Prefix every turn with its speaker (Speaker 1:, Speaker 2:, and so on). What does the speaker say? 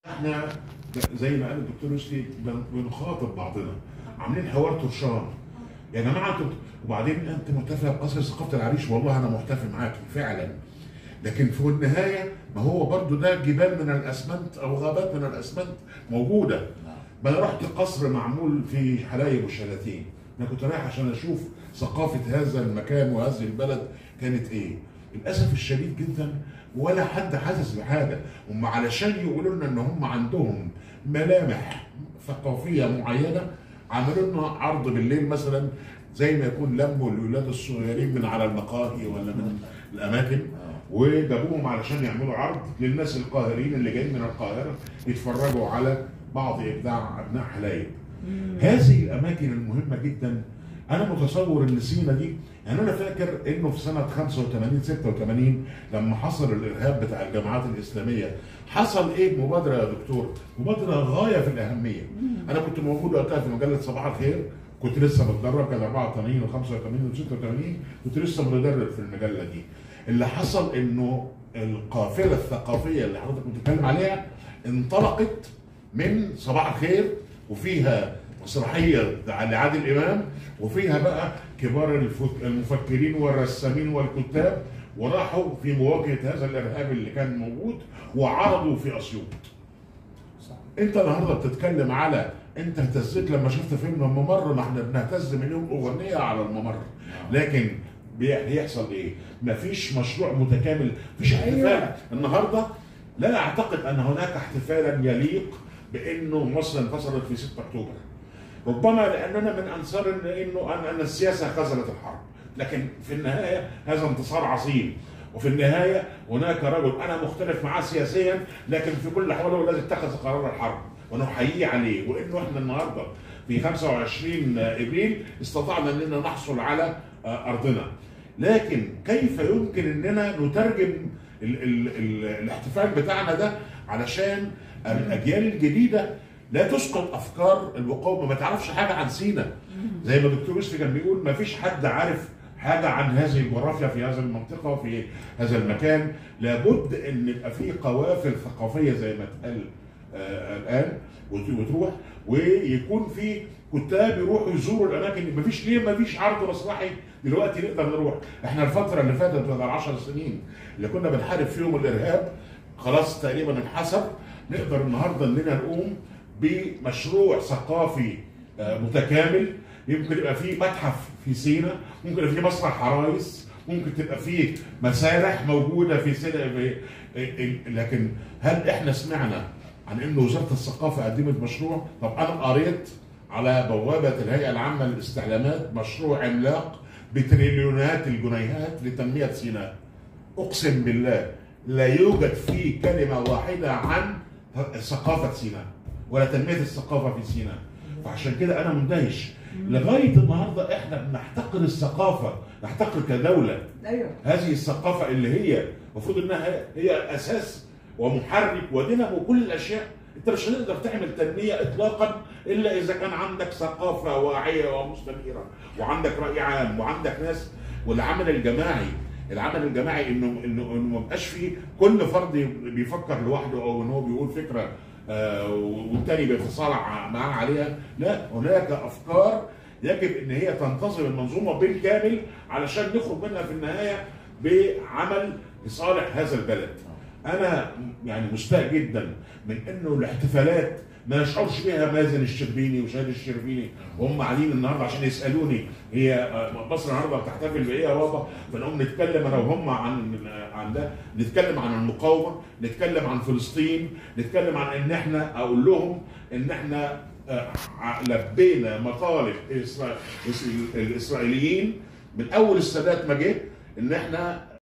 Speaker 1: احنا زي ما قال الدكتور يوسفي بن- بنخاطب بعضنا عاملين حوار طرشان يا جماعه انتوا وبعدين انت محتفل بقصر ثقافه العريش والله انا محتفل معاكي فعلا لكن في النهايه ما هو برضو ده جبال من الاسمنت او غابات من الاسمنت موجوده ما انا رحت قصر معمول في حلايب والشلاتين انا كنت رايح عشان اشوف ثقافه هذا المكان وهذه البلد كانت ايه للاسف الشديد جدا ولا حد حاسس بحاجه هم علشان يقولوا لنا ان هم عندهم ملامح ثقافيه معينه عملوا لنا عرض بالليل مثلا زي ما يكون لموا الولاد الصغيرين من على المقاهي ولا من الاماكن وجابوهم علشان يعملوا عرض للناس القاهرين اللي جايين من القاهره يتفرجوا على بعض ابداع ابناء حلايب. هذه الاماكن المهمه جدا انا متصور ان سينا دي يعني انا فاكر انه في سنه 85 86 لما حصل الارهاب بتاع الجماعات الاسلاميه حصل ايه مبادره يا دكتور؟ مبادره غايه في الاهميه. انا كنت موجود وقتها في مجله صباح الخير كنت لسه بتدرب كان 84 و85 و86 كنت لسه متدرب في المجله دي. اللي حصل انه القافله الثقافيه اللي حضرتك بتتكلم عليها انطلقت من صباح الخير وفيها مسرحيه لعادل امام وفيها بقى كبار الفك- المفكرين والرسامين والكتاب وراحوا في مواجهه هذا الارهاب اللي كان موجود وعرضوا في اسيوط.
Speaker 2: صح
Speaker 1: انت النهارده بتتكلم على انت اهتزيت لما شفت فيلم الممر ما احنا بنهتز مليون اغنيه على الممر لكن بي- بيحصل ايه؟ مفيش مشروع متكامل مفيش احتفال
Speaker 2: أيوة.
Speaker 1: النهارده لا اعتقد ان هناك احتفالا يليق بانه مصر انتصرت في 6 اكتوبر ربما لاننا من انصار ان انه ان أن السياسه خذلت الحرب لكن في النهايه هذا انتصار عظيم وفي النهايه هناك رجل انا مختلف معاه سياسيا لكن في كل الاحوال هو الذي اتخذ قرار الحرب ونحييه عليه وانه احنا النهارده في 25 ابريل استطعنا اننا نحصل على آه، ارضنا لكن كيف يمكن اننا نترجم ال ال ال الاحتفال بتاعنا ده علشان الاجيال الجديده لا تسقط افكار المقاومه ما تعرفش حاجه عن سينا زي ما الدكتور يوسف كان بيقول ما فيش حد عارف حاجه عن هذه الجغرافيا في هذه المنطقه وفي هذا المكان لابد ان يبقى في قوافل ثقافيه زي ما اتقال آه الان وت- وتروح ويكون في كتاب يروحوا يزوروا الاماكن مفيش ليه مفيش عرض مسرحي دلوقتي نقدر نروح احنا الفتره اللي فاتت بعد العشر سنين اللي كنا بنحارب فيهم الارهاب خلاص تقريبا انحسر نقدر النهارده اننا نقوم بمشروع ثقافي آه، متكامل يمكن يبقى فيه متحف في سينا ممكن يبقى فيه مسرح عرايس ممكن تبقى فيه مسارح موجوده في سينا في- لكن هل احنا سمعنا عن ان وزاره الثقافه قدمت مشروع طب انا قريت على بوابه الهيئه العامه للاستعلامات مشروع عملاق بتريليونات الجنيهات لتنميه سيناء اقسم بالله لا يوجد فيه كلمه واحده عن ثقافه سيناء ولا تنميه الثقافه في سيناء فعشان كده انا مندهش لغايه النهارده احنا بنحتقر الثقافه نحتقر كدوله
Speaker 2: ايوه
Speaker 1: هذه الثقافه اللي هي المفروض انها هي اساس ومحرك ودينامو كل الاشياء انت مش هتقدر تعمل تنميه اطلاقا الا اذا كان عندك ثقافه واعيه ومستنيره وعندك راي عام وعندك ناس والعمل الجماعي العمل الجماعي انه انه انه ما يبقاش فيه كل فرد بيفكر لوحده او ان هو بيقول فكره آه، والتاني بيتصارع معاه عليها لا هناك افكار يجب ان هي تنتظم المنظومه بالكامل علشان نخرج منها في النهايه بعمل لصالح هذا البلد. انا يعني مستاء جدا من انه الاحتفالات ما يشعرش بها مازن الشربيني وشادي الشربيني وهم قاعدين النهارده عشان يسالوني هي آه، مصر النهارده بتحتفل بايه يا بابا؟ فنقوم نتكلم انا وهم عن عن ده، نتكلم عن المقاومه، نتكلم عن فلسطين، نتكلم عن ان احنا اقول لهم ان احنا آه، ع- لبينا مطالب الإسرا- الاسرائيليين من اول السادات ما جه ان احنا